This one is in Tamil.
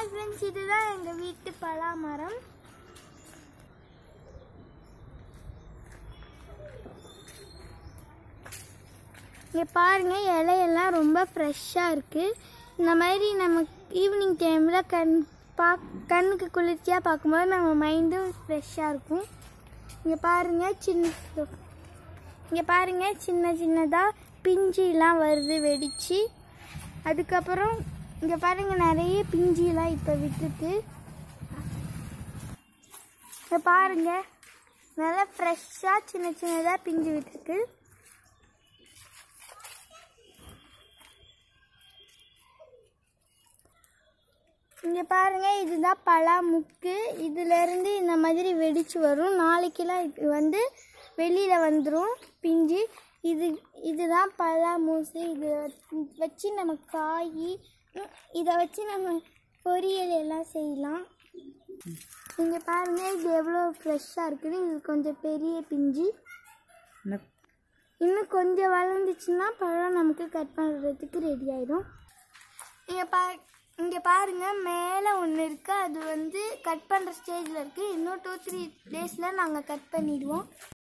ஹாய் ஃப்ரெண்ட்ஸ் இதுதான் எங்கள் வீட்டு பலாமரம் இங்கே பாருங்க இலையெல்லாம் ரொம்ப ஃப்ரெஷ்ஷாக இருக்குது இந்த மாதிரி நம்ம ஈவினிங் டைமில் கண் பா கண்ணுக்கு குளிர்ச்சியாக பார்க்கும்போது நம்ம மைண்டும் ஃப்ரெஷ்ஷாக இருக்கும் இங்கே பாருங்க சின்ன இங்கே பாருங்க சின்ன சின்னதாக பிஞ்சிலாம் வருது வெடிச்சு அதுக்கப்புறம் இங்கே பாருங்க நிறைய பிஞ்சிலாம் இப்போ விட்டுருக்கு இங்கே பாருங்க நல்லா ஃப்ரெஷ்ஷாக சின்ன சின்னதாக பிஞ்சு விட்டுருக்கு இங்கே பாருங்க இதுதான் பலா முக்கு இதுலேருந்து இந்த மாதிரி வெடிச்சு வரும் நாளைக்கெல்லாம் இது வந்து வெளியில் வந்துடும் பிஞ்சு இது இதுதான் பலா மூசு இது வச்சு நம்ம காய் ம், இதை வச்சு நம்ம பொரியல் எல்லாம் செய்யலாம் இங்கே பாருங்க இது எவ்வளோ ஃப்ரெஷ்ஷாக இருக்குது இது கொஞ்சம் பெரிய பிஞ்சு இந்த- இன்னும் கொஞ்சம் வளர்ந்துச்சுன்னா பழம் நமக்கு கட் பண்ணுறதுக்கு ரெடி ஆயிடும் இங்கே பா இங்கே பாருங்க மேலே ஒன்று இருக்குது அது வந்து கட் பண்ணுற ஸ்டேஜில் இருக்குது இன்னும் டூ த்ரீ டேஸில் நாங்கள் கட் பண்ணிடுவோம்